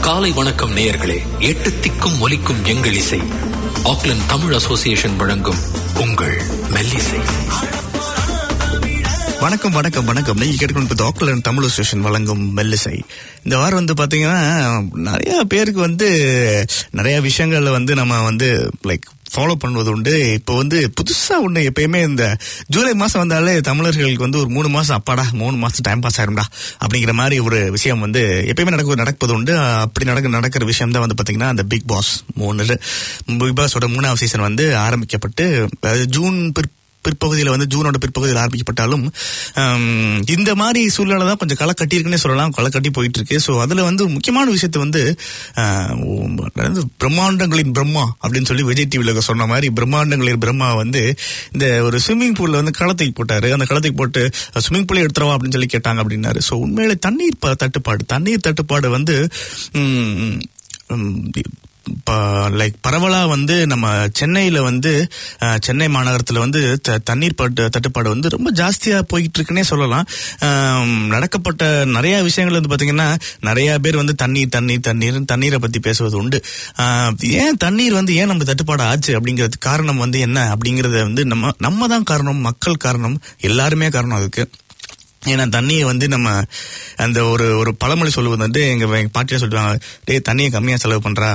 காலை வணக்கம் நேயர்களே எட்டு திக்கும் ஒலிக்கும் எங்கள் இசை ஆக்லண்ட் தமிழ் அசோசியேஷன் வழங்கும் உங்கள் மெல்லிசை வணக்கம் வணக்கம் வணக்கம் நீங்க கேட்டுக்கொண்டு ஆக்லண்ட் தமிழ் அசோசியேஷன் வழங்கும் மெல்லிசை இந்த வாரம் வந்து பாத்தீங்கன்னா நிறைய பேருக்கு வந்து நிறைய விஷயங்கள்ல வந்து நம்ம வந்து லைக் ஃபாலோ பண்ணுவது உண்டு இப்போ வந்து புதுசா ஒண்ணு எப்பயுமே இந்த ஜூலை மாசம் வந்தாலே தமிழர்களுக்கு வந்து ஒரு மூணு மாசம் அப்பாடா மூணு மாசம் டைம் பாஸ் ஆயிரும்டா அப்படிங்கிற மாதிரி ஒரு விஷயம் வந்து எப்பயுமே நடக்க நடப்பது உண்டு அப்படி நடக்க நடக்கிற விஷயம் தான் வந்து பாத்தீங்கன்னா அந்த பிக் பாஸ் மூணு பிக் பாஸோட மூணாவது சீசன் வந்து ஆரம்பிக்கப்பட்டு அதாவது ஜூன் பிற் பிற்பகுதியில் வந்து ஜூனோட பிற்பகுதியில் ஆரம்பிக்கப்பட்டாலும் ஹம், இந்த மாதிரி சூழ்நிலை தான் கொஞ்சம் களை கட்டியிருக்குன்னே சொல்லலாம் களை கட்டி போயிட்டு இருக்கு ஸோ அதுல வந்து முக்கியமான விஷயத்தை வந்து ஆஹ், அதாவது பிரம்மாண்டங்களின் பிரம்மா அப்படின்னு சொல்லி விஜய் டிவியில் சொன்ன மாதிரி பிரம்மாண்டங்களின் பிரம்மா வந்து இந்த ஒரு ஸ்விம்மிங் பூல்ல வந்து களத்துக்கு போட்டாரு அந்த களத்துக்கு போட்டு ஸ்விம்மிங் பூலே எடுத்துருவா அப்படின்னு சொல்லி கேட்டாங்க அப்படின்னாரு ஸோ உண்மையிலே தண்ணீர் ப- தட்டுப்பாடு தண்ணீர் தட்டுப்பாடு வந்து ம், ம், லைக் பரவலா வந்து நம்ம சென்னையில வந்து அஹ், சென்னை மாநகரத்துல வந்து த- தண்ணீர் பட்டு தட்டுப்பாடு வந்து ரொம்ப ஜாஸ்தியா போயிட்டு இருக்குன்னே சொல்லலாம் ஆம், நடக்கப்பட்ட நிறைய விஷயங்கள் வந்து பாத்தீங்கன்னா நிறைய பேர் வந்து தண்ணீர் தண்ணீர் தண்ணீர் தண்ணீரை பத்தி பேசுவது உண்டு ஆஹ், ஏன் தண்ணீர் வந்து ஏன் நம்ம தட்டுப்பாடு ஆச்சு அப்படிங்கிறது காரணம் வந்து என்ன அப்படிங்கறத வந்து நம்ம நம்ம தான் காரணம் மக்கள் காரணம் எல்லாருமே காரணம் அதுக்கு ஏன்னா தண்ணியை வந்து நம்ம அந்த ஒரு ஒரு பழமொழி சொல்லுவது வந்து எங்க எங்க பாட்டியா சொல்லுவாங்க டேய் தண்ணியை கம்மியா செலவு பண்றா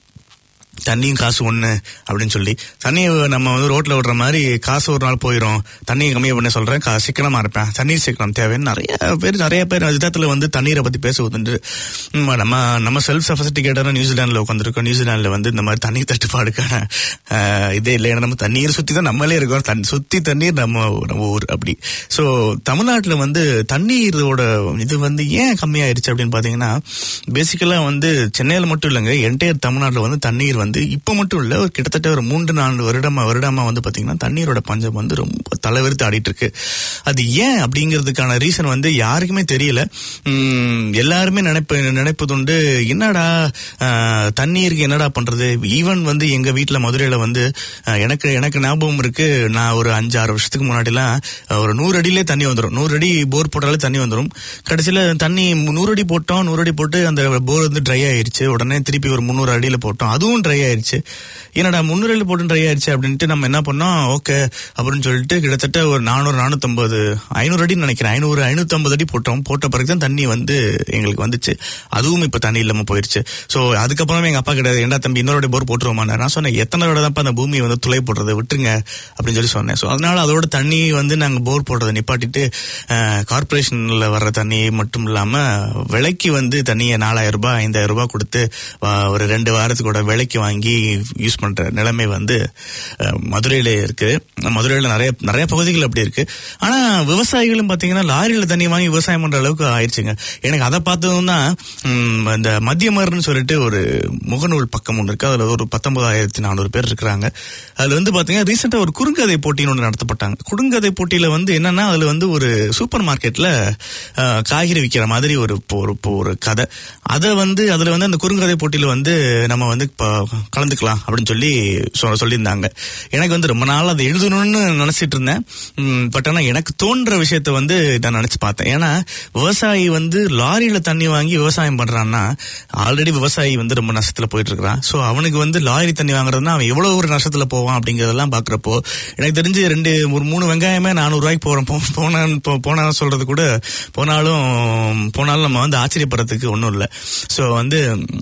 தண்ணியும் காசு ஒண்ணு அப்படின்னு சொல்லி தண்ணியை நம்ம வந்து ரோட்ல விடுற மாதிரி காசு ஒரு நாள் போயிடும் தண்ணியை கம்மியா பண்ண சொல்றேன் கா- சிக்கனமா இருப்பேன் தண்ணீர் சிக்கனம் தேவைன்னு நிறைய பேர் நிறைய பேர் விதத்துல வந்து தண்ணீரை பத்தி பேசுவது நம்ம நம்ம செல்ஃப் சஃபஸ்டிகேட்டான நியூசிலாந்துல உட்காந்துருக்கோம் நியூசிலாந்துல வந்து இந்த மாதிரி தண்ணீர் தட்டுப்பாடுக்கான ஆஹ், இதே இல்லை ஏன்னா நம்ம தண்ணீர் சுத்தி தான் நம்மளே இருக்கோம் தண்ணி சுத்தி தண்ணீர் நம்ம நம்ம ஊர் அப்படி ஸோ தமிழ்நாட்டில் வந்து தண்ணீரோட இது வந்து ஏன் கம்மியாயிருச்சு அப்படின்னு பார்த்தீங்கன்னா பேசிக்கலாக வந்து சென்னையில் மட்டும் இல்லைங்க என்டையர் தமிழ்நாட்டில் வந்து தண்ணீர் வந்து இப்போ மட்டும் இல்லை ஒரு கிட்டத்தட்ட ஒரு மூன்று நான்கு வருடமா வருடமா வந்து பார்த்தீங்கன்னா தண்ணீரோட பஞ்சம் வந்து ரொம்ப தலைவரித்து ஆடிட்டு இருக்கு அது ஏன் அப்படிங்கிறதுக்கான ரீசன் வந்து யாருக்குமே தெரியல உம், எல்லாருமே நினைப்ப நினைப்பதுண்டு என்னடா ஆஹ், தண்ணீருக்கு என்னடா பண்றது ஈவன் வந்து எங்க வீட்ல மதுரையில வந்து ஆஹ், எனக்கு எனக்கு ஞாபகம் இருக்கு நான் ஒரு அஞ்சு ஆறு வருஷத்துக்கு முன்னாடிலாம் ஆஹ், ஒரு நூறு அடியிலே தண்ணி வந்துடும் நூறு அடி போர் போட்டாலே தண்ணி வந்துடும் கடைசியில தண்ணி நூறு அடி போட்டோம் நூறு அடி போட்டு அந்த போர் வந்து ட்ரை ஆயிருச்சு உடனே திருப்பி ஒரு முந்நூறு அடியில போட்டோம் அதுவும் ட்ரை ஆயிருச்சு என்னடா முந்நூறு அடியில் போட்டு ட்ரை ஆயிருச்சு அப்படின்ட்டு நம்ம என்ன பண்ணோம் ஓகே அப்படின்னு சொல்லிட்டு கிட்டத்தட்ட ஒரு நானூறு நானூத்தம்பது ஐநூறு அடின்னு நினைக்கிறேன் ஐநூறு ஐநூத்தம்பது அடி போட்டோம் போட்ட பிறகு தான் தண்ணி வந்து எங்களுக்கு வந்துச்சு அதுவும் இப்ப தண்ணி இல்லாம போயிருச்சு சோ அதுக்கப்புறமே எங்க அப்பா கிடையாது ஏன்டா தம்பி இன்னொரு போர் போட்டுருவோமா நான் சொன்னேன் எத்தனை தடவை தான் அந்த பூமியை வந்து துளை போடுறது விட்டுருங்க அப்படின்னு சொல்லி சொன்னேன் சோ அதனால அதோட தண்ணி வந்து நாங்க போர் போடுறதை நிப்பாட்டிட்டு கார்பரேஷன்ல வர்ற தண்ணி மட்டும் இல்லாம விலைக்கு வந்து தண்ணியை நாலாயிரம் ரூபாய் ஐந்தாயிரம் ரூபாய் கொடுத்து வா- ஒரு ரெண்டு வாரத்துக்கூட விலைக்கு வாங்கி யூஸ் பண்ற நிலைமை வந்து அஹ், மதுரையில இருக்கு மதுரையில நிறைய நிறைய பகுதிகள் அப்படி இருக்கு ஆனா விவசாயிகளும் பாத்தீங்கன்னா லாரியில தண்ணி வாங்கி விவசாயம் பண்ற அளவுக்கு ஆயிடுச்சுங்க எனக்கு அதை பார்த்ததும் தான் ம், இந்த மத்தியமர்னு சொல்லிட்டு ஒரு முகநூல் பக்கம் ஒன்று இருக்கு அதுல ஒரு பத்தொன்பதாயிரத்தி நானூறு பேர் இருக்கிறாங்க அதுல வந்து பாத்தீங்கன்னா ரீசெண்டா ஒரு குறுங்கதை போட்டின்னு ஒன்று நடத்தப்பட்டாங்க குறுங்கதை போட்டியில வந்து என்னன்னா அதுல வந்து ஒரு சூப்பர் மார்க்கெட்ல அஹ், காய்கறி விற்கிற மாதிரி ஒரு ஒரு ஒரு கதை அதை வந்து அதுல வந்து அந்த குறுங்கதை போட்டியில வந்து நம்ம வந்து இப்ப கலந்துக்கலாம் அப்படின்னு சொல்லி சொ- சொல்லியிருந்தாங்க எனக்கு வந்து ரொம்ப நாள் அதை எழுதணும்னு நினைச்சிட்டு இருந்தேன் பட் ஆனா எனக்கு தோன்ற விஷயத்த வந்து நான் நினைச்சு பார்த்தேன் ஏன்னா விவசாயி வந்து லாரியில தண்ணி வாங்கி விவசாயம் பண்றான்னா ஆல்ரெடி விவசாயி வந்து ரொம்ப நஷ்டத்துல போயிட்டு இருக்கிறான் சோ அவனுக்கு வந்து லாரி தண்ணி வாங்குறதுனா அவன் எவ்வளவு ஒரு நஷ்டத்துல போவான் அப்படிங்கறதெல்லாம் பாக்குறப்போ எனக்கு தெரிஞ்சு ரெண்டு ஒரு மூணு வெங்காயமே நானூறு ரூபாய்க்கு போறோம் போ- போனான்னு போ- போனா சொல்றது கூட போனாலும் போனாலும் நம்ம வந்து ஆச்சரியப்படுறதுக்கு ஒன்றும் இல்லை ஸோ வந்து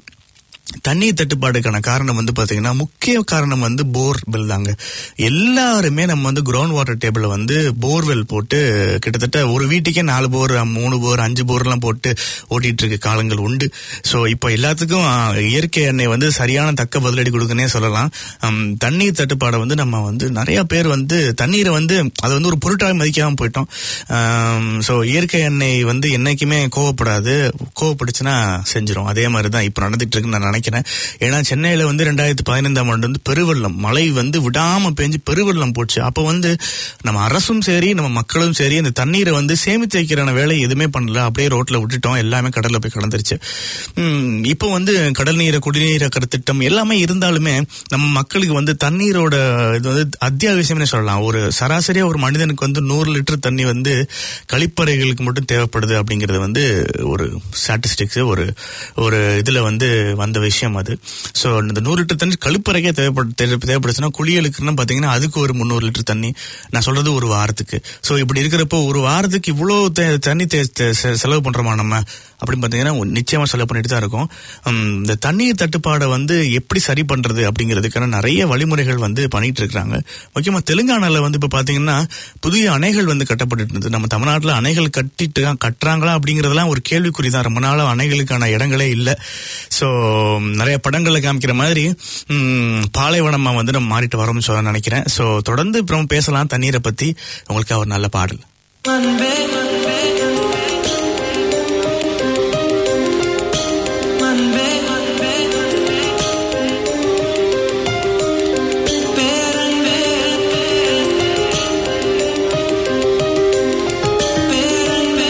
தண்ணீர் தட்டுப்பாடுக்கான காரணம் வந்து பாத்தீங்கன்னா முக்கிய காரணம் வந்து போர்வெல் தாங்க எல்லாருமே நம்ம வந்து கிரவுண்ட் வாட்டர் டேபிள்ல வந்து போர்வெல் போட்டு கிட்டத்தட்ட ஒரு வீட்டுக்கே நாலு போர் மூணு போர் அஞ்சு போர்லாம் போட்டு ஓட்டிட்டு இருக்க காலங்கள் உண்டு ஸோ இப்போ எல்லாத்துக்கும் ஆ, இயற்கை எண்ணெய் வந்து சரியான தக்க பதிலடி கொடுக்குன்னே சொல்லலாம் ஹம், தண்ணீர் தட்டுப்பாடை வந்து நம்ம வந்து நிறைய பேர் வந்து தண்ணீரை வந்து அதை வந்து ஒரு பொருட்டாக மதிக்காம போயிட்டோம் ஸோ இயற்கை எண்ணெய் வந்து என்னைக்குமே கோவப்படாது கோவப்பட்டுச்சுன்னா செஞ்சிரும் அதே மாதிரி தான் இப்போ நடந்துட்டு இருக்குன்னு நான் நினைக்கிறேன் நினைக்கிறேன் ஏன்னா சென்னையில வந்து ரெண்டாயிரத்தி பதினைந்தாம் ஆண்டு வந்து பெருவெள்ளம் மழை வந்து விடாம பெஞ்சு பெருவெள்ளம் போச்சு அப்போ வந்து நம்ம அரசும் சரி நம்ம மக்களும் சரி அந்த தண்ணீரை வந்து சேமித்து வைக்கிற வேலை எதுவுமே பண்ணல அப்படியே ரோட்ல விட்டுட்டோம் எல்லாமே கடல்ல போய் கலந்துருச்சு உம், இப்போ வந்து கடல் நீரை குடிநீராக்கிற திட்டம் எல்லாமே இருந்தாலுமே நம்ம மக்களுக்கு வந்து தண்ணீரோட இது வந்து அத்தியாவசியம்னு சொல்லலாம் ஒரு சராசரியா ஒரு மனிதனுக்கு வந்து நூறு லிட்டர் தண்ணி வந்து கழிப்பறைகளுக்கு மட்டும் தேவைப்படுது அப்படிங்கிறது வந்து ஒரு ஸ்டாட்டிஸ்டிக்ஸ் ஒரு ஒரு இதுல வந்து வந்த விஷயம் அது ஸோ இந்த நூறு லிட்டர் தண்ணி கழிப்பறைக்கே தேவைப்படு தேவை- தேவைப்படுச்சுன்னா குளியலுக்குன்னு பார்த்தீங்கன்னா அதுக்கு ஒரு முந்நூறு லிட்டர் தண்ணி நான் சொல்றது ஒரு வாரத்துக்கு ஸோ இப்படி இருக்கிறப்போ ஒரு வாரத்துக்கு இவ்வளோ தே- தண்ணி தே- தே- செ- செலவு பண்றோமா நம்ம அப்படின்னு பார்த்தீங்கன்னா நிச்சயமா செலவு பண்ணிட்டு தான் இருக்கும் உம், இந்த தண்ணீர் தட்டுப்பாடை வந்து எப்படி சரி பண்றது அப்படிங்கிறதுக்கான நிறைய வழிமுறைகள் வந்து பண்ணிட்டு இருக்காங்க முக்கியமா தெலுங்கானால வந்து இப்ப பாத்தீங்கன்னா புதிய அணைகள் வந்து கட்டப்பட்டு இருந்தது நம்ம தமிழ்நாட்டுல அணைகள் கட்டிட்டு கட்டுறாங்களா அப்படிங்கறதெல்லாம் ஒரு கேள்விக்குறி தான் ரொம்ப நாளா அணைகளுக்கான இடங்களே இல்லை ஸோ நிறைய படங்கள்ல காமிக்கிற மாதிரி உம், பாலைவனமா வந்து நம்ம மாறிட்டு வரோம்னு சொல்ல நினைக்கிறேன் ஸோ தொடர்ந்து அப்புறம் பேசலாம் தண்ணீரை பத்தி உங்களுக்கு ஒரு நல்ல பாடல் அன்பே அன்பே அன்பே பேரன்பே பேரன்பே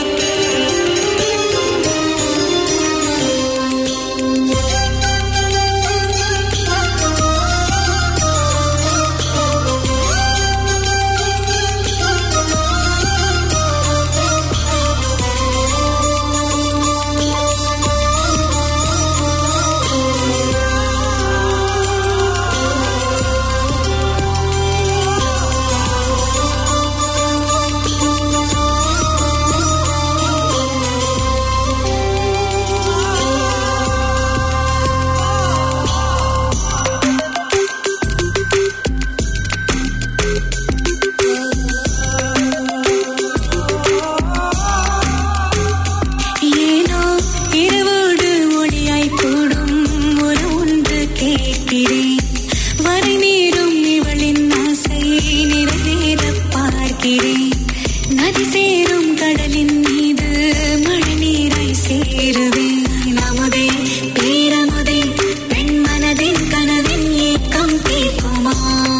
ஏனோ இரவோடு ஒளியாய் போடும் ஒரு ஒன்று கேட்கிறேன் வரை மீறும் இவளின் ஆசை நிறைவேற பார்க்கிறேன் நதி சேரும் கடலின் மீது மழை நீராய் சேருவேன் அமுதே பேரமுதே பெண் மனதின் கனவின் ஏக்கம் தீர்க்குமா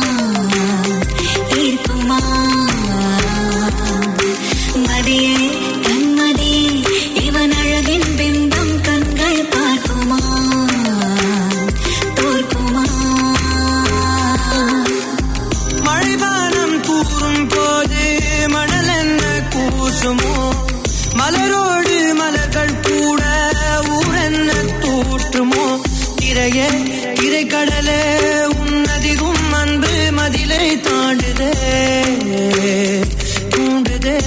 தீர்க்குமா மதியே தன்மதியே இவன் அழகின் பிம்பம் கண்கள் பார்க்குமா தோற்குமா மழைவானம் கூறும் போது மணல் என்ன கூசுமோ மலரோடு மலர்கள் கூட ஊரென்ன தூற்றுமோ திரையே திரைக்கடலே உன்னதிகும் அன்பு மதிலை தாண்டுதே தூண்டுதே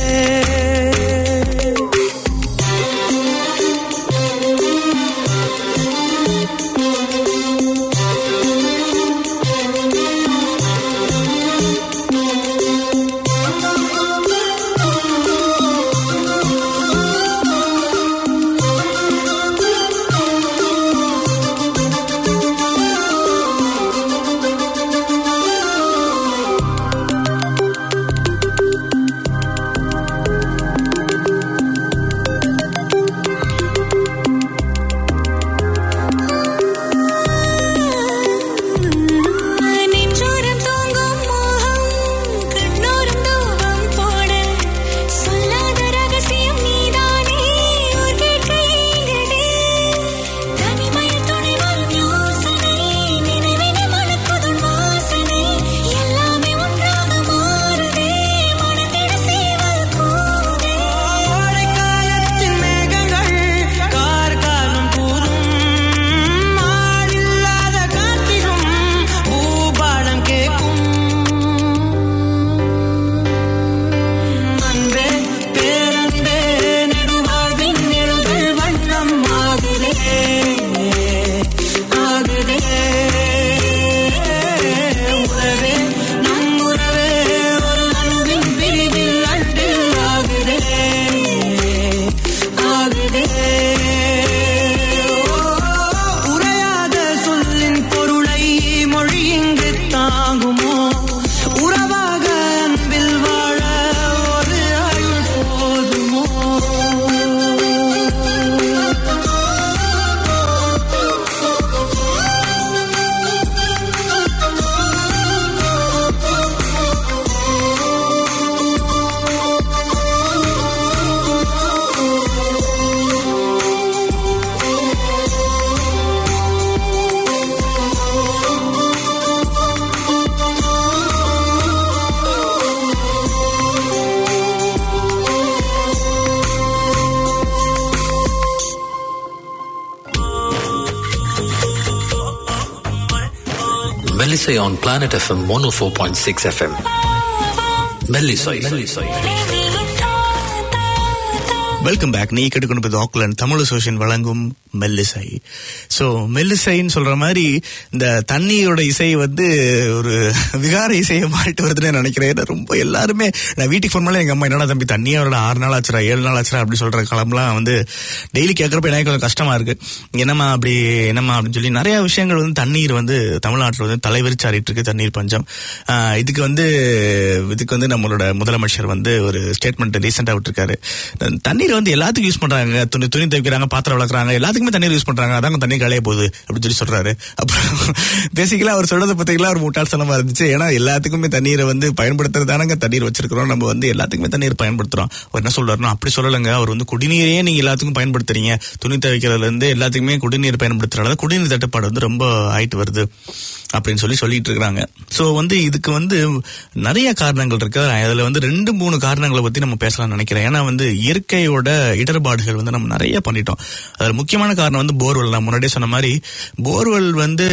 Melisay on Planet FM 104.6 FM. Melisay. Melisay. Welcome back நீ கேட்டுக்கொண்டு ஆக்லாண்ட் தமிழ் அசோசியேஷன் வழங்கும் மெல்லிசை ஸோ மெல்லிசைன்னு சொல்ற மாதிரி இந்த தண்ணியோட இசை வந்து ஒரு விகார இசையை மாறிட்டு வருதுன்னு நான் நினைக்கிறேன் ஏன்னா ரொம்ப எல்லாருமே நான் வீட்டுக்கு ஃபோன் பண்ணல எங்க அம்மா என்னடா தம்பி தண்ணி அவரோட ஆறு நாள் ஆச்சுரா ஏழு நாள் ஆச்சுரா அப்படி சொல்ற காலம்லாம் வந்து டெய்லி கேட்கறப்ப எனக்கு கொஞ்சம் கஷ்டமா இருக்கு என்னம்மா அப்படி என்னம்மா அப்படின்னு சொல்லி நிறைய விஷயங்கள் வந்து தண்ணீர் வந்து தமிழ்நாட்டில் வந்து தலைவரிச்சாரிட்டு இருக்கு தண்ணீர் பஞ்சம் ஆஹ் இதுக்கு வந்து இதுக்கு வந்து நம்மளோட முதலமைச்சர் வந்து ஒரு ஸ்டேட்மெண்ட் ரீசெண்டா விட்டுருக்காரு தண்ணீர் வந்து எல்லாத்துக்கும் யூஸ் பண்றாங்க துணி துணி துவைக்கிறாங்க பாத்திரம் வளர்க்குறாங்க எல்லாத்துக்குமே தண்ணீர் யூஸ் பண்றாங்க அதாங்க தண்ணி களைய போகுது அப்படின்னு சொல்லி சொல்றாரு அப்புறம் பேசிக்கலா அவர் சொல்றதை பார்த்தீங்களா ஒரு முட்டாள்சனமா இருந்துச்சு ஏன்னா எல்லாத்துக்குமே தண்ணீரை வந்து பயன்படுத்துறதானங்க தண்ணீர் வச்சிருக்கிறோம் நம்ம வந்து எல்லாத்துக்குமே தண்ணீர் பயன்படுத்துறோம் அவர் என்ன சொல்றாருன்னா அப்படி சொல்லலைங்க அவர் வந்து குடிநீரையே நீங்க எல்லாத்துக்கும் பயன்படுத்துறீங்க துணி துவைக்கிறதுல இருந்து எல்லாத்துக்குமே குடிநீர் பயன்படுத்துறதால குடிநீர் தட்டுப்பாடு வந்து ரொம்ப ஆயிட்டு வருது அப்படின்னு சொல்லி சொல்லிட்டு இருக்காங்க சோ வந்து இதுக்கு வந்து நிறைய காரணங்கள் இருக்கு அதுல வந்து ரெண்டு மூணு காரணங்களை பத்தி நம்ம பேசலாம்னு நினைக்கிறேன் ஏன்னா வந்து இயற்கையோட இடர்பாடுகள் வந்து நம்ம நிறைய பண்ணிட்டோம் அதுல முக்கியமான காரணம் வந்து போர்வெல் நான் முன்னாடியே சொன்ன மாதிரி போர்வெல் வந்து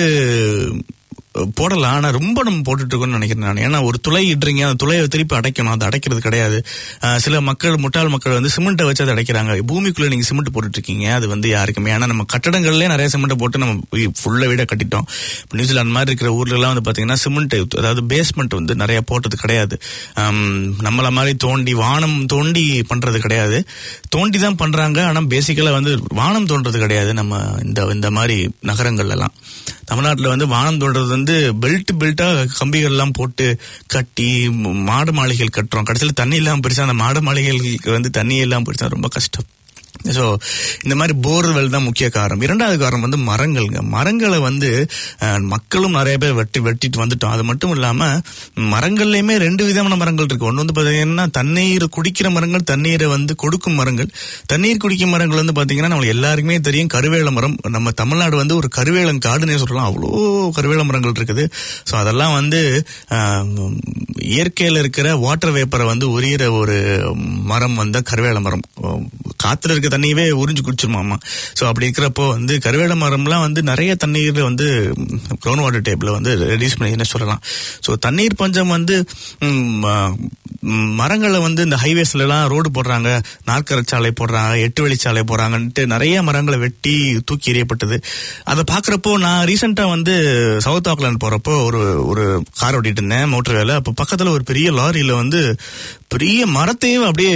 போடலாம் ஆனா ரொம்ப நம்ம போட்டுட்டு இருக்கோம்னு நினைக்கிறேன் நான் ஏன்னா ஒரு துளை இடுறீங்க அந்த துளையை திருப்பி அடைக்கணும் அது அடைக்கிறது கிடையாது அஹ் சில மக்கள் முட்டாள் மக்கள் வந்து சிமெண்ட்டை வச்சு அதை அடைக்கிறாங்க பூமிக்குள்ள நீங்க சிமெண்ட் போட்டுட்டு இருக்கீங்க அது வந்து யாருக்குமே ஏன்னா நம்ம கட்டடங்கள்லயே நிறைய சிமெண்ட் போட்டு நம்ம ஃபுல்லா வீட கட்டிட்டோம் இப்ப நியூசிலாந்து மாதிரி இருக்கிற ஊர்ல எல்லாம் வந்து பாத்தீங்கன்னா சிமெண்ட் அதாவது பேஸ்மெண்ட் வந்து நிறைய போட்டது கிடையாது ஆம், நம்மள மாதிரி தோண்டி வானம் தோண்டி பண்றது கிடையாது தோண்டி தான் பண்றாங்க ஆனா பேசிக்கலா வந்து வானம் தோன்றது கிடையாது நம்ம இந்த இந்த மாதிரி நகரங்கள்ல எல்லாம் தமிழ்நாட்டுல வந்து வானம் தோன்றது வந்து பெல்ட் பெல்ட்டா கம்பிகள் எல்லாம் போட்டு கட்டி ம- மாடு மாளிகைகள் கட்டுறோம் கடைசியில் தண்ணி இல்லாம பெருசா அந்த மாடு மாளிகைகளுக்கு வந்து தண்ணி இல்லாம பெருசா ரொம்ப கஷ்டம் ஸோ இந்த மாதிரி போர்வெல் தான் முக்கிய காரணம் இரண்டாவது காரணம் வந்து மரங்கள்ங்க மரங்களை வந்து அஹ், மக்களும் நிறைய பேர் வெட்டி வெட்டிட்டு வந்துட்டோம் அது மட்டும் இல்லாம மரங்கள்லயுமே ரெண்டு விதமான மரங்கள் இருக்கு ஒன்று வந்து பாத்தீங்கன்னா தண்ணீர் குடிக்கிற மரங்கள் தண்ணீரை வந்து கொடுக்கும் மரங்கள் தண்ணீர் குடிக்கும் மரங்கள் வந்து பாத்தீங்கன்னா நம்மளுக்கு எல்லாருக்குமே தெரியும் கருவேல மரம் நம்ம தமிழ்நாடு வந்து ஒரு கருவேலம் காடுனே சொல்லலாம் அவ்வளோ கருவேல மரங்கள் இருக்குது ஸோ அதெல்லாம் வந்து அஹ், இயற்கையில இருக்கிற வாட்டர் வேப்பரை வந்து உரியிற ஒரு மரம் வந்து கருவேல மரம் காத்துல இருக்க தண்ணியவே உறிஞ்சு குடிச்சிருமாமா ஸோ அப்படி இருக்கிறப்போ வந்து கருவேல மரம்லாம் வந்து நிறைய தண்ணீர் வந்து கிரவுண்ட் வாட்டர் டேபிள் வந்து ரெடியூஸ் பண்ணி என்ன சொல்லலாம் ஸோ தண்ணீர் பஞ்சம் வந்து ம், ஆ, ம், மரங்களை வந்து இந்த ஹைவேஸ்ல எல்லாம் ரோடு போடுறாங்க நாற்கர சாலை போடுறாங்க எட்டு வழிச்சாலை போடுறாங்கன்ட்டு நிறைய மரங்களை வெட்டி தூக்கி எறியப்பட்டது அதை பாக்குறப்போ நான் ரீசெண்டா வந்து சவுத் ஆக்லாந்து போறப்போ ஒரு ஒரு கார் ஓட்டிட்டு இருந்தேன் மோட்டர் வேலை அப்போ பக்கத்துல ஒரு பெரிய லாரியில வந்து பெரிய மரத்தையே அப்படியே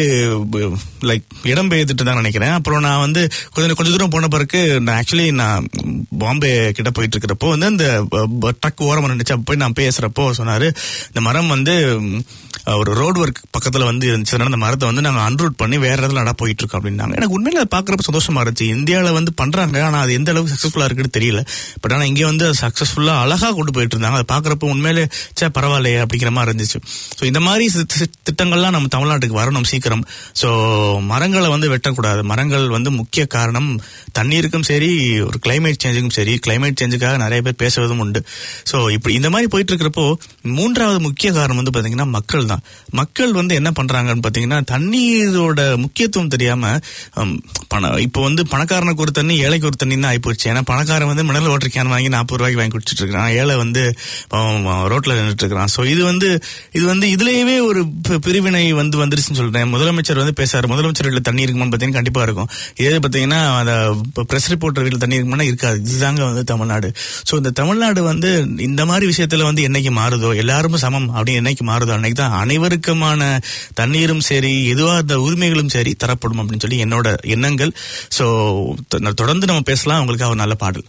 லைக் இடம் பெயர்த்துட்டு தான் நினைக்கிறேன் அப்புறம் நான் வந்து கொஞ்சம் கொஞ்ச தூரம் போன பிறகு நான் ஆக்சுவலி நான் பாம்பே கிட்ட போயிட்டு இருக்கிறப்போ வந்து அந்த ட்ரக் ஓரமாக நினைச்சு அப்ப போய் நான் பேசுறப்போ சொன்னாரு இந்த மரம் வந்து ம், ஒரு ரோடு ஒர்க் பக்கத்துல வந்து இருந்துச்சு அதனால அந்த மரத்தை வந்து நாங்க அன்ரூட் பண்ணி வேற இடத்துல நட போயிட்டு இருக்கோம் அப்படின்னாங்க எனக்கு உண்மையில அதை பாக்குறப்ப சந்தோஷமா இருந்துச்சு இந்தியாவில வந்து பண்றாங்க ஆனா அது எந்த அளவுக்கு சக்சஸ்ஃபுல்லா இருக்குன்னு தெரியல பட் ஆனா இங்க வந்து சக்சஸ்ஃபுல்லா அழகா கொண்டு போயிட்டு இருந்தாங்க அதை பாக்குறப்ப உண்மையிலே சே பரவாயில்லையே அப்படிங்கிற மாதிரி இருந்துச்சு ஸோ இந்த மாதிரி சி- சி- திட்டங்கள்லாம் நம்ம தமிழ்நாட்டுக்கு வரணும் சீக்கிரம் ஸோ மரங்களை வந்து வெட்டக்கூடாது மரங்கள் வந்து முக்கிய காரணம் தண்ணீருக்கும் சரி ஒரு கிளைமேட் சேஞ்சுக்கும் சரி கிளைமேட் சேஞ்சுக்காக நிறைய பேர் பேசுவதும் உண்டு ஸோ இப்படி இந்த மாதிரி போயிட்டு இருக்கிறப்போ மூன்றாவது முக்கிய காரணம் வந்து பாத்தீங்கன்னா மக்கள் தான் மக்கள் வந்து என்ன பண்றாங்கன்னு பாத்தீங்கன்னா தண்ணீரோட முக்கியத்துவம் தெரியாம ஹம், பண இப்போ வந்து பணக்காரனுக்கு ஒரு தண்ணி ஏழைக்கு ஒரு தண்ணி தான் ஆயிப்போச்சு ஏன்னா பணக்காரன் வந்து மினரல் வாட்டர் கேன் வாங்கி நாற்பது ரூபாய்க்கு வாங்கி குடிச்சிட்டு இருக்கான் ஏழை வந்து அவன் ரோட்ல நின்றுட்டு இருக்கிறான் ஸோ இது வந்து இது வந்து இதுலயே ஒரு பி- பிரிவினை வந்து வந்துருச்சுன்னு சொல்றேன் முதலமைச்சர் வந்து பேசாரு முதலமைச்சர் வீட்டில் தண்ணி இருக்குமான்னு பார்த்தீங்கன்னா கண்டிப்பா இருக்கும் இதே பார்த்தீங்கன்னா அந்த பிரஸ் ரிப்போர்ட்டர் வீட்டில் தண்ணி இருக்குமானா இருக்காது இதுதாங்க வந்து தமிழ்நாடு ஸோ இந்த தமிழ்நாடு வந்து இந்த மாதிரி விஷயத்துல வந்து என்னைக்கு மாறுதோ எல்லாரும் சமம் அப்படின்னு என்னைக்கு மாறுதோ அன்னைக்கு தான் அனைவருக்குமான தண்ணீரும் சரி எதுவா அந்த உரிமைகளும் சரி தரப்படும் அப்படின்னு சொல்லி என்னோட எண்ணங்கள் ஸோ தொடர்ந்து நம்ம பேசலாம் உங்களுக்கு ஒரு நல்ல பாடல்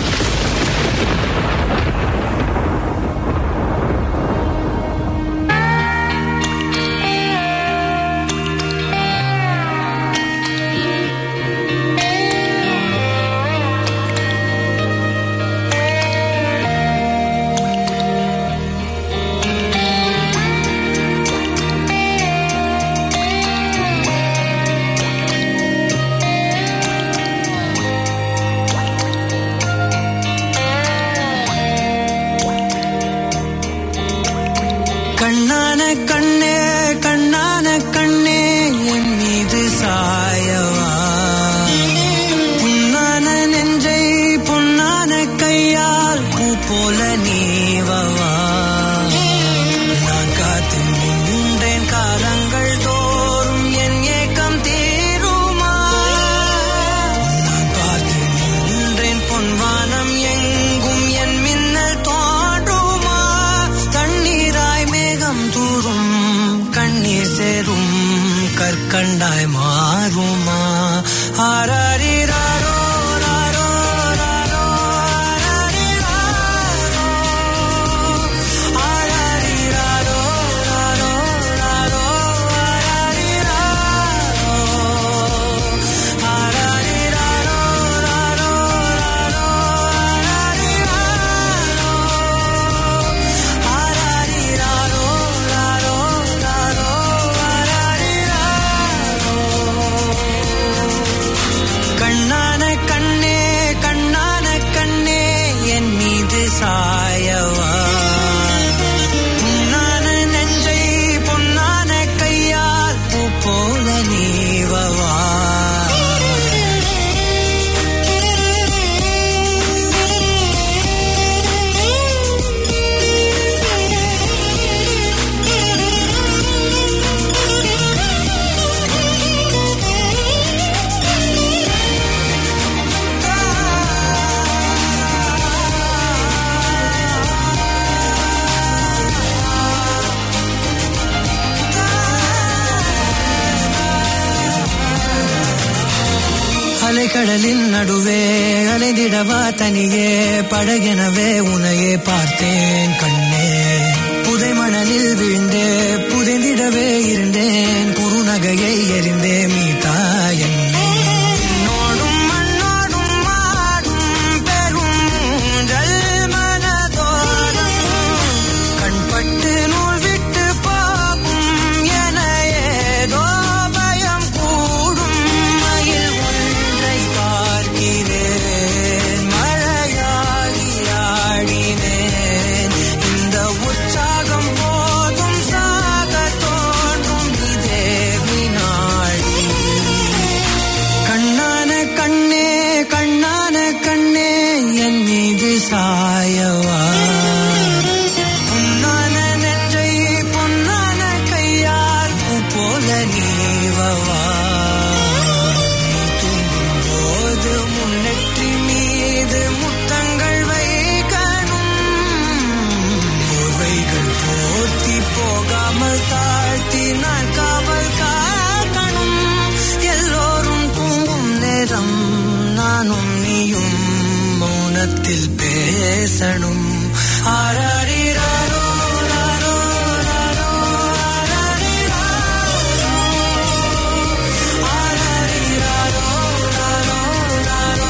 கண்ணான கண்ணே கண்ணான கண்ணே என் மீது சாயவா புண்ணான நெஞ்சை பொன்னான கையால் பூ போல நீவவா கண்டாய் மாறுமா ஆராரிராரோ ராரோ ராரோ ஆராரிராரோ ஆராரிராரோ ராரோ ராரோ ஆராரிராரோ ஆராரிராரோ ராரோ ராரோ ஆராரிராரோ ராரோ ராரோ கண்ணான கண்ணே கண்ணான கண்ணே என் மீது சாயவா புண்ணான நெஞ்சை பொன்னான கையால் பூ போல நீவவா அலைக்கடலின் நடுவே அலைந்திடவா தனியே படகெனவே உனையே பார்த்தேன் கண்ணே புதை மணலில் விழுந்தே புதைந்திடவே இருந்தேன் குறுநகையை எறிந்தே மீட்டா என்னை என்னோடும் மண்ணோடும் மாடும் பெரும் ஊஞ்சல் மனதோரம் கண்பட்டு நூல் விட்டு போகும் என ஏதோ பயம் கூடும் மயில் ஒன்றை பார்க்கிறேன் மழையாகி ஆடினேன் இந்த உற்சாகம் போதும் சாக தோன்றும் இதே வினாடி கண்ணான கண்ணே கண்ணான கண்ணே என் மீது சாயவா பொன்னான நெஞ்சை பொன்னான கையால் பூ போல நீவவா நீ தூங்கும் போது முன்னெற்றி மீது முத்தங்கள் வைக்கணும் போர்வைகள் போர்த்தி போகாமல் தாழ்த்தி நான் காவல் காக்கணும் எல்லோரும் தூங்கும் நேரம் நானும் நீயும் மௌனத்தில் பேசணும் ஆராரிராரோ ராரோ ராரோ ஆராரிராரோ ராரோ ராரோ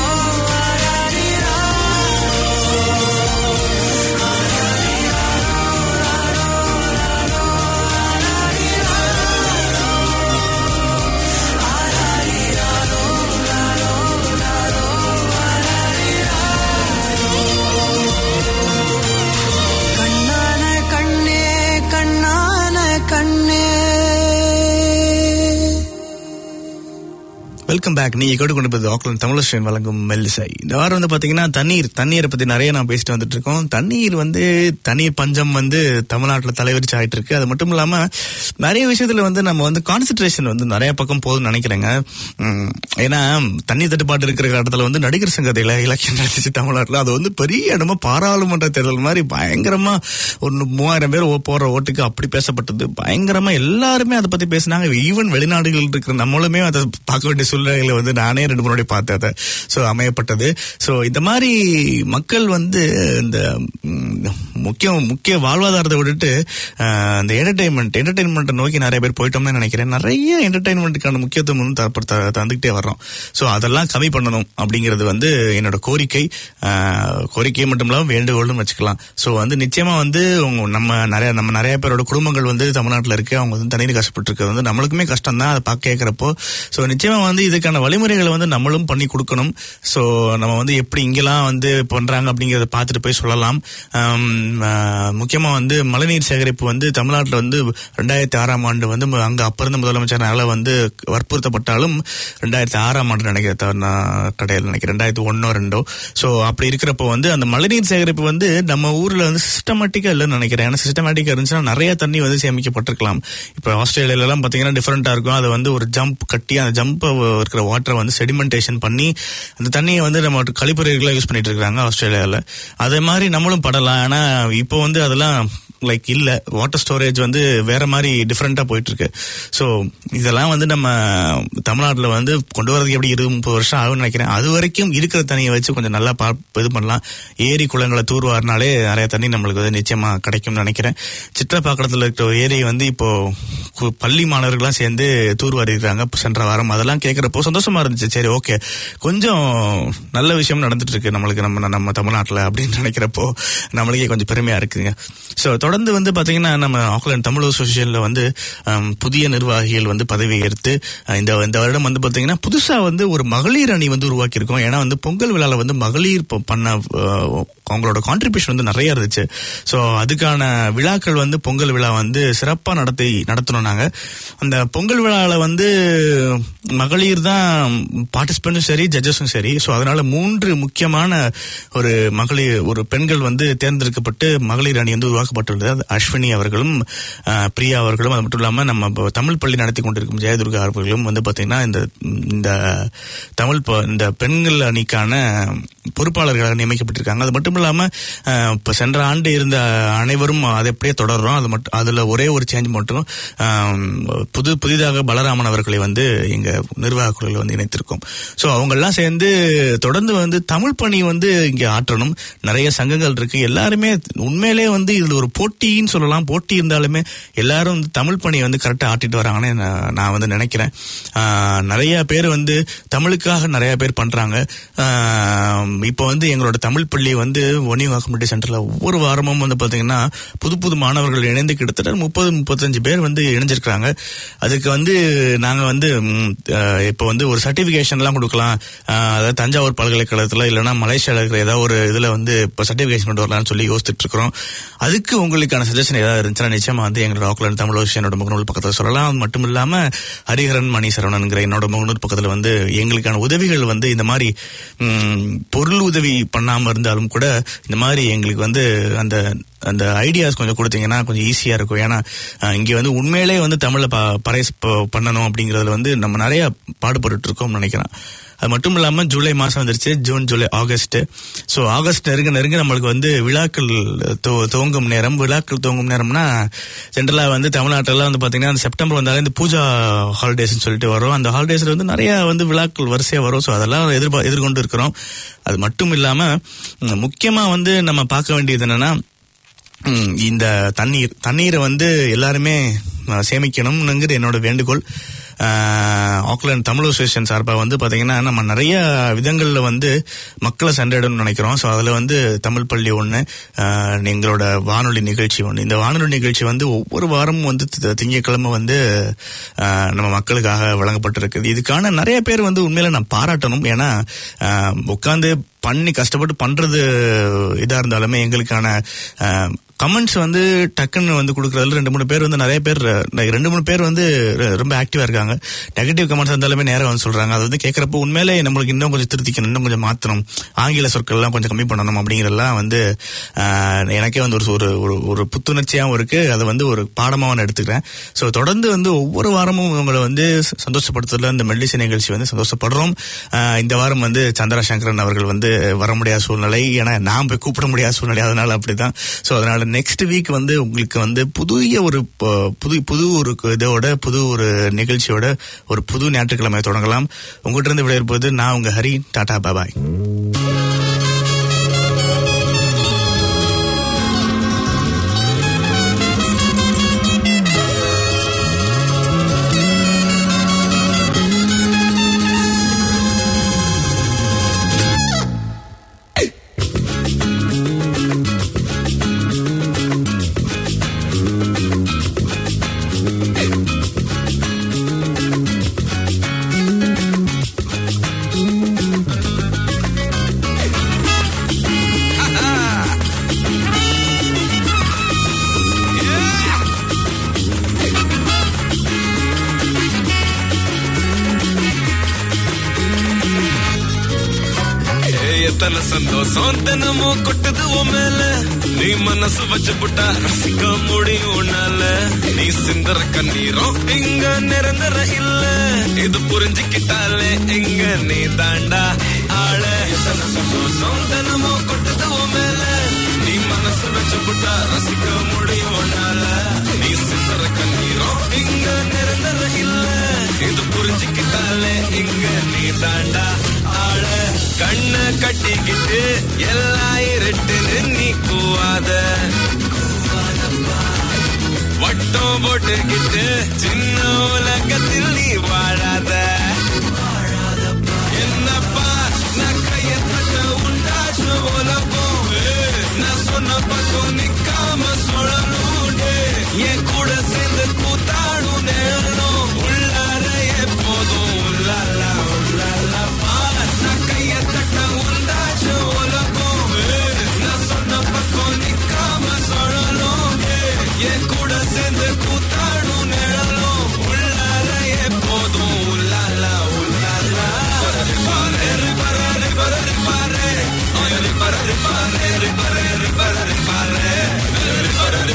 கண்ணான கண்ணே கண்ணான கண்ணே வெல்கம் பேக் நீங்க கேட்டு கொண்டு போது ஆக்லாந்து தமிழஸ்ரீன் வழங்கும் மெல்லிசை இந்த வாரம் வந்து பாத்தீங்கன்னா தண்ணீர் தண்ணீரை பத்தி நிறைய நான் பேசிட்டு வந்துட்டு இருக்கோம் தண்ணீர் வந்து தண்ணீர் பஞ்சம் வந்து தமிழ்நாட்டில் தலைவரிச்சு ஆயிட்டு இருக்கு அது மட்டும் இல்லாம நிறைய விஷயத்துல வந்து நம்ம வந்து கான்சென்ட்ரேஷன் வந்து நிறைய பக்கம் போகுதுன்னு நினைக்கிறேங்க உம், ஏன்னா தண்ணீர் தட்டுப்பாடு இருக்கிற இடத்துல வந்து நடிகர் சங்கத்தில் இலக்கியம் நடந்துச்சு தமிழ்நாட்டில் அது வந்து பெரிய இடமா பாராளுமன்ற தேர்தல் மாதிரி பயங்கரமா ஒரு மூவாயிரம் பேர் ஓ- போற ஓட்டுக்கு அப்படி பேசப்பட்டது பயங்கரமா எல்லாருமே அதை பத்தி பேசினாங்க ஈவன் வெளிநாடுகள் இருக்கிற நம்மளுமே அதை பார்க்க வேண்டிய சூழ்நிலைகளை வந்து நானே ரெண்டு முன்னாடி பார்த்தேன் அதை ஸோ அமையப்பட்டது ஸோ இந்த மாதிரி மக்கள் வந்து இந்த ம், முக்கிய முக்கிய வாழ்வாதாரத்தை விட்டுட்டு ஆஹ், இந்த என்டர்டைன்மெண்ட் என்டர்டைன்மெண்ட்டை நோக்கி நிறைய பேர் போயிட்டோம்னு நினைக்கிறேன் நிறைய என்டர்டைன்மெண்ட்டுக்கான முக்கியத்துவம் வந்து தற்ப- த- தந்துக்கிட்டே வர்றோம் ஸோ அதெல்லாம் கம்மி பண்ணணும் அப்படிங்கிறது வந்து என்னோட கோரிக்கை ஆஹ், கோரிக்கை மட்டும் இல்லாமல் வேண்டுகோள்னு வச்சுக்கலாம் ஸோ வந்து நிச்சயமா வந்து உங்க- நம்ம நிறைய நம்ம நிறைய பேரோட குடும்பங்கள் வந்து தமிழ்நாட்டில் இருக்கு அவங்க வந்து தண்ணீர் கஷ்டப்பட்டு இருக்கிறது வந்து நம்மளுக்குமே கஷ்டம் தான் அதை பார்க்க கேட்குறப்போ ஸோ நிச்சயமா வந்து இதுக்கான வழிமுறைகளை வந்து நம்மளும் பண்ணி கொடுக்கணும் ஸோ நம்ம வந்து எப்படி இங்கெல்லாம் வந்து பண்றாங்க அப்படிங்கிறத பார்த்துட்டு போய் சொல்லலாம் ஆம், ஆஹ், முக்கியமா வந்து மழைநீர் சேகரிப்பு வந்து தமிழ்நாட்டில் வந்து ரெண்டாயிரத்தி ஆறாம் ஆண்டு வந்து ம- அங்க அப்ப இருந்த முதலமைச்சரால வந்து வற்புறுத்தப்பட்டாலும் ரெண்டாயிரத்தி ஆறாம் ஆண்டு நினைக்கிறேன் தவறு நான் கிடையாது நினைக்கிறேன் ரெண்டாயிரத்தி ஒன்னோ ரெண்டோ ஸோ அப்படி இருக்கிறப்போ வந்து அந்த மழைநீர் சேகரிப்பு வந்து நம்ம ஊர்ல வந்து சிஸ்டமேட்டிக்கா இல்லைன்னு நினைக்கிறேன் ஏன்னா சிஸ்டமேட்டிக்கா இருந்துச்சுன்னா நிறைய தண்ணி வந்து சேமிக்கப்பட்டிருக்கலாம் இப்போ ஆஸ்திரேலியால எல்லாம் பாத்தீங்கன்னா டிஃபரெண்டா இருக்கும் அதை வந்து ஒரு ஜம்ப் கட்டி அந்த ஜம்ப் இருக்கிற வாட்டரை வந்து செடிமெண்டேஷன் பண்ணி அந்த தண்ணியை வந்து நம்ம கழிப்பறைகளை யூஸ் பண்ணிட்டு இருக்காங்க ஆஸ்திரேலியாவில் அதே மாதிரி நம்மளும் படலாம் ஆனா இப்போ வந்து அதெல்லாம் லைக் இல்ல வாட்டர் ஸ்டோரேஜ் வந்து வேற மாதிரி டிஃப்ரெண்டா போயிட்டு இருக்கு ஸோ இதெல்லாம் வந்து நம்ம தமிழ்நாட்டில் வந்து கொண்டு வரதுக்கு எப்படி இருபது முப்பது வருஷம் ஆகும்னு நினைக்கிறேன் அது வரைக்கும் இருக்கிற தண்ணியை வச்சு கொஞ்சம் நல்லா பா இது பண்ணலாம் ஏரி குளங்களை தூர்வாரினாலே நிறைய தண்ணி நம்மளுக்கு வந்து நிச்சயமா கிடைக்கும்னு நினைக்கிறேன் சிற்றப்பாக்கத்தில் இருக்கிற ஏரி வந்து இப்போ கு- பள்ளி மாணவர்கள்லாம் சேர்ந்து தூர்வாரிருக்காங்க சென்ற வாரம் அதெல்லாம் கேட்குறப்போ சந்தோஷமா இருந்துச்சு சரி ஓகே கொஞ்சம் நல்ல விஷயம் நடந்துட்டு இருக்கு நம்மளுக்கு நம்ம நம்ம தமிழ்நாட்டில் அப்படின்னு நினைக்கிறப்போ நம்மளுக்கே கொஞ்சம் பெருமையா இருக்குங்க ஸோ தொடர்ந்து வந்து பாத்தீங்கன்னா நம்ம ஆக்லாந்து தமிழ் அசோசியேஷன்ல வந்து ஹம், புதிய நிர்வாகிகள் வந்து பதவி ஏற்று அஹ், இந்த இந்த வருடம் வந்து பாத்தீங்கன்னா புதுசா வந்து ஒரு மகளிர் அணி வந்து உருவாக்கி இருக்கோம் ஏன்னா வந்து பொங்கல் விழால வந்து மகளிர் ப- பண்ண அஹ், அவங்களோட கான்ட்ரிபியூஷன் வந்து நிறைய இருந்துச்சு ஸோ அதுக்கான விழாக்கள் வந்து பொங்கல் விழா வந்து சிறப்பாக நடத்தி நடத்தணும் நாங்கள் அந்த பொங்கல் விழாவில் வந்து மகளிர் தான் பார்ட்டிசிபெண்ட்டும் சரி ஜட்ஜஸும் சரி ஸோ அதனால மூன்று முக்கியமான ஒரு மகளிர் ஒரு பெண்கள் வந்து தேர்ந்தெடுக்கப்பட்டு மகளிர் அணி வந்து உருவாக்கப்பட்டுள்ளது அது அஸ்வினி அவர்களும் அஹ், பிரியா அவர்களும் அது மட்டும் இல்லாமல் நம்ம இப்போ தமிழ் பள்ளி நடத்தி கொண்டிருக்கும் ஜெயதுர்கா அவர்களும் வந்து பார்த்தீங்கன்னா இந்த இந்த தமிழ் ப- இந்த பெண்கள் அணிக்கான பொறுப்பாளர்களாக நியமிக்கப்பட்டிருக்காங்க அது மட்டும் இல்லாம அஹ், இப்ப சென்ற ஆண்டு இருந்த அனைவரும் அதை அப்படியே தொடர்றோம் அது மட்டும் அதுல ஒரே ஒரு சேஞ்ச் மட்டும் அஹ், புது புதிதாக பலராமன் அவர்களை வந்து எங்க நிர்வாக குழுவில் வந்து இணைத்திருக்கோம் ஸோ அவங்க எல்லாம் சேர்ந்து தொடர்ந்து வந்து தமிழ் பணி வந்து இங்க ஆற்றணும் நிறைய சங்கங்கள் இருக்கு எல்லாருமே உண்மையிலே வந்து இதுல ஒரு போட்டின்னு சொல்லலாம் போட்டி இருந்தாலுமே எல்லாரும் வந்து தமிழ் பணியை வந்து கரெக்டாக ஆட்டிட்டு வராங்கன்னு நான் நான் வந்து நினைக்கிறேன் ஆஹ் நிறைய பேர் வந்து தமிழுக்காக நிறைய பேர் பண்றாங்க ஆஹ் இப்போ வந்து எங்களோட தமிழ் பள்ளி வந்து ஒனிவா கம்யூனிட்டி சென்டர்ல ஒவ்வொரு வாரமும் வந்து பாத்தீங்கன்னா புது புது மாணவர்கள் இணைந்து கிட்டத்தட்ட முப்பது முப்பத்தஞ்சு பேர் வந்து இணைஞ்சிருக்கிறாங்க அதுக்கு வந்து நாங்க வந்து ம், ஆஹ் இப்போ வந்து ஒரு சர்டிபிகேஷன்லாம் கொடுக்கலாம் ஆஹ் அதாவது தஞ்சாவூர் பல்கலைக்கழகத்துல இல்லைன்னா மலேசியால இருக்கிற ஏதாவது ஒரு இதுல வந்து இப்போ சர்டிபிகேஷன் கொண்டு வரலாம்னு சொல்லி யோசிச்சுட்டு இருக்கிறோம் அதுக்கு உங்களுக்கான சஜஷன் ஏதாவது இருந்துச்சுன்னா நிச்சயமா வந்து எங்களோட ஆக்லாந்து தமிழ் என்னோட முகநூல் பக்கத்தில் சொல்லலாம் அது மட்டும் இல்லாம ஹரிஹரன் மணி சரவணன்கிற என்னோட முகநூல் பக்கத்தில் வந்து எங்களுக்கான உதவிகள் வந்து இந்த மாதிரி ம், பொருள் உதவி பண்ணாம இருந்தாலும் கூட இந்த மாதிரி எங்களுக்கு வந்து அந்த அந்த ஐடியாஸ் கொஞ்சம் கொடுத்தீங்கன்னா கொஞ்சம் ஈஸியா இருக்கும் ஏன்னா அஹ், இங்க வந்து உண்மையிலே வந்து தமிழ்ல ப- பறைஸ் ப- பண்ணணும் அப்படிங்கறதுல வந்து நம்ம நிறைய பாடுபட்டு இருக்கோம்னு நினைக்கிறேன் அது மட்டும் இல்லாம ஜூலை மாசம் வந்துருச்சு June July August so August நெருங்க நெருங்க நம்மளுக்கு வந்து விழாக்கள் துவ- துவங்கும் நேரம் விழாக்கள் துவங்கும் நேரம்னா ஜென்ரலா வந்து தமிழ்நாட்டில வந்து பாத்தீங்கன்னா அந்த செப்டம்பர் வந்தாலே இந்த பூஜா ஹாலிடேஸ்னு சொல்லிட்டு வரும் அந்த ஹாலிடேஸ்ல வந்து நிறைய வந்து விழாக்கள் வரிசையா வரும் ஸோ அதெல்லாம் எதிர்பா எதிர்கொண்டு இருக்கிறோம் அது மட்டும் இல்லாம ம், முக்கியமா வந்து நம்ம பார்க்க வேண்டியது என்னன்னா ம், இந்த தண்ணீர் தண்ணீரை வந்து எல்லாருமே அஹ், சேமிக்கணும்னுங்கிறது என்னோட வேண்டுகோள் அஹ், ஆக்லாந்து தமிழ் அசோசியேஷன் சார்பாக வந்து பாத்தீங்கன்னா நம்ம நிறைய விதங்கள்ல வந்து மக்களை சென்றடையணும்னு நினைக்கிறோம் ஸோ அதுல வந்து தமிழ் பள்ளி ஒன்று எங்களோட வானொலி நிகழ்ச்சி ஒன்று இந்த வானொலி நிகழ்ச்சி வந்து ஒவ்வொரு வாரமும் வந்து தி- திங்கட்கிழமை வந்து அஹ், நம்ம மக்களுக்காக வழங்கப்பட்டிருக்குது இதுக்கான நிறைய பேர் வந்து உண்மையில நான் பாராட்டணும் ஏன்னா உட்காந்து பண்ணி கஷ்டப்பட்டு பண்றது இதா இருந்தாலுமே எங்களுக்கான கமெண்ட்ஸ் வந்து டக்குன்னு வந்து கொடுக்கறதுல ரெண்டு மூணு பேர் வந்து நிறைய பேர் like ரெண்டு மூணு பேர் வந்து ர- ரொம்ப ஆக்டிவா இருக்காங்க நெகட்டிவ் கமெண்ட்ஸ் இருந்தாலுமே நேரம் வந்து சொல்றாங்க அது வந்து கேட்கறப்போ உண்மையிலே நம்மளுக்கு இன்னும் கொஞ்சம் திருத்திக்கணும் இன்னும் கொஞ்சம் மாத்தணும் ஆங்கில சொற்கள்லாம் கொஞ்சம் கம்மி பண்ணணும் அப்படிங்கறதெல்லாம் வந்து ஆஹ், எனக்கே வந்து ஒரு ஒரு ஒரு ஒரு புத்துணர்ச்சியாகவும் இருக்கு அதை வந்து ஒரு பாடமாக நான் எடுத்துக்கிறேன் ஸோ தொடர்ந்து வந்து ஒவ்வொரு வாரமும் உங்களை வந்து ச- சந்தோஷப்படுத்துறதுல இந்த மெல்லிசை நிகழ்ச்சி வந்து சந்தோஷப்படுறோம் ஆஹ், இந்த வாரம் வந்து சந்திரசங்கரன் அவர்கள் வந்து வர முடியாத சூழ்நிலை ஏன்னா நான் போய் கூப்பிட முடியாத சூழ்நிலை அதனால அப்படிதான் ஸோ அதனால நெக்ஸ்ட் வீக் வந்து உங்களுக்கு வந்து புதிய ஒரு ப- புது புது ஒரு இதோட புது ஒரு நிகழ்ச்சியோட ஒரு புது ஞாயிற்றுக்கிழமை தொடங்கலாம் உங்ககிட்ட இருந்து விடைபெறுவது நான் உங்க ஹரி டாடா பாபாய் ஏய், எத்தனை சந்தோஷம் தினமும் கொட்டுது உன் மேல நீ மனசு வச்சு புட்டா ரசிக்க முடியும் உன்னால நீ சிந்தற கண்ணீரும் இங்க நிரந்தர இல்ல இது புரிஞ்சுக்கிட்டாலே இங்க நீ தாண்டா ஆள எத்தனை சந்தோஷம் தினமும் கொட்டுது உன் மேல நீ மனசு வச்சு வச்சு புட்டா ரசிக்க முடியும் உன்னால நீ சிந்தர கண்ணீரும் இங்க நிரந்தர இல்ல இது புரிஞ்சுக்கிட்டாலே இங்க நீ தாண்டா ஆள கண்ண கட்டிக்கிட்டு எல்லாம் இருட்டுன்னு நீ கூவாத வட்டம் போட்டுக்கிட்டு சின்ன உலகத்தில் நீ வாழாத என்னப்பா நான் கையை தட்ட உண்டாச்சு உலகம் நான் சொன்ன பக்கம் நிக்காம சொல்லணும் என் கூட சேர்ந்து கூத்தாடும் நேரம் உள்ளார எப்போதும் உள்ளாலா உள்ளாலப்பா நான் கையை தட்ட உண்டாச்சு உலகம் நான் சொன்ன பக்கம் நிக்காம சொல்லணும் என் கூட சேர்ந்து கூத்தாடும் நிழலும் உள்ளார எப்போதும் உள்ளாலா உள்ளாலா பாரு பாரு பாரு பாரு பாரு பாரு பாரு பாரு பாரு பாரு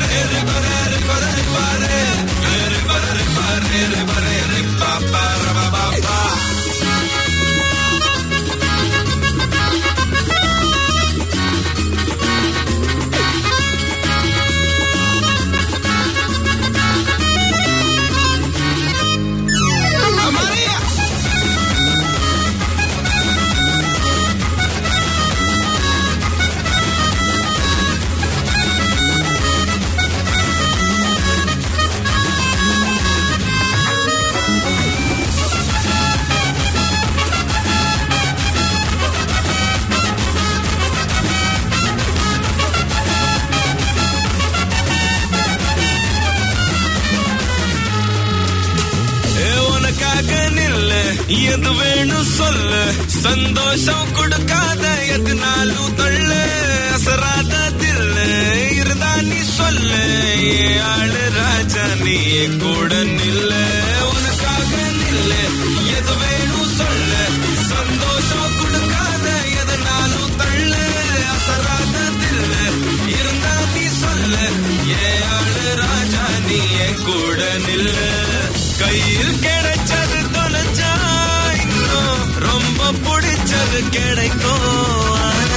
ஏ, உனக்காக நில்ல எது வேணும் சொல்லு சந்தோஷம் கொடுக்காத எதுனாலும் தள்ளு அசராத தில்லு இருந்தா நீ சொல்லு ஏ ஆளு ராஜா நீ என் கூட நில்ல உனக்காக நில்ல எது வேணும் சொல்லு சந்தோஷம் கொடுக்காத எதுனாலும் தள்ளு அசராத தில்லு இருந்தா நீ சொல்லு ஏ ஆளு ராஜா நீ என் கூட நில்லு கையில் கிடைச்சது தொலைச்சா இன்னும் ரொம்ப பிடிச்சது கிடைக்கும் ஆனா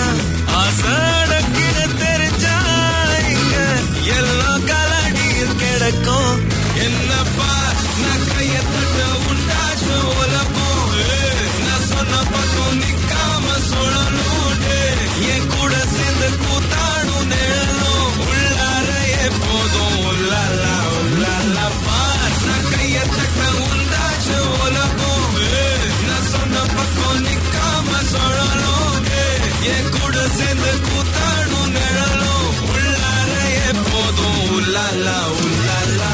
ஆசடக்கிட தெரிஞ்சா இங்க எல்லாம் கலடியில் கிடைக்கும் என்னப்பா நான் கைய தட்ட உண்டாச்சு உலகம் நான் சொன்ன பக்கம் நிக்காம சொல்லணும் என் கூட சேர்ந்து கூத்தாடும் நிழலும் உள்ளார எப்போதும் உள்ளாலா உள்ளாலப்பா நான் கைய தட்ட உண்டாச்சு உலகம் நான் சொன்ன பக்கம் நிக்காம சொல்லணும் என் கூட சேர்ந்து கூத்தாடும் நிழலும் உள்ளார எப்போதும் உள்ளாலா உள்ளாலா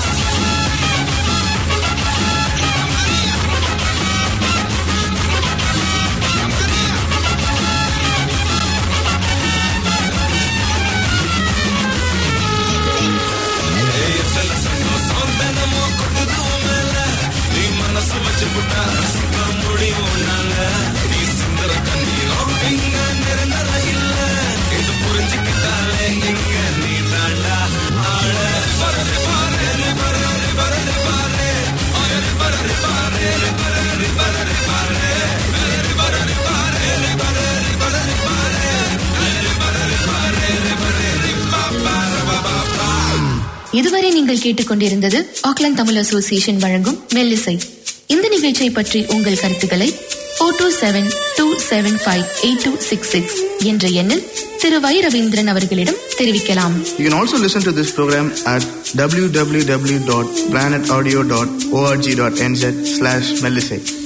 ஏய், எத்தனை சந்தோஷம் தினமும் கொட்டுது உன் மேல. நீ மனசு வச்சு புட்டா ரசிக்க முடியும் உன்னால. நீ சிந்தற கண்ணீரும் இங்க நிரந்தர இல்ல. இது புரிஞ்சுக்கிட்டாலே இங்க நீ தாண்டா ஆள. பரரு பாரு, பரரு பரரு பாரு. அரு பரரு பாரு, பரரு பரரு பாரு. அரு பரரு பாரு, பரரு பரரு பாரு. அரு பரரு பாரு, பரரு பாப்பா, பாப்பா. இதுவரை நீங்கள் கேட்டுக்கொண்டிருந்தது ஆக்லாந்து தமிழ் அசோசியேஷன் வழங்கும் மெல்லிசை இந்த நிகழ்ச்சியை பற்றி உங்கள் கருத்துக்களை four two seven two seven five eight two six six என்ற எண்ணில் திரு வை ரவீந்திரன் அவர்களிடம் தெரிவிக்கலாம் You can also listen to this program at www.planetaudio.org.nz slash Melisate.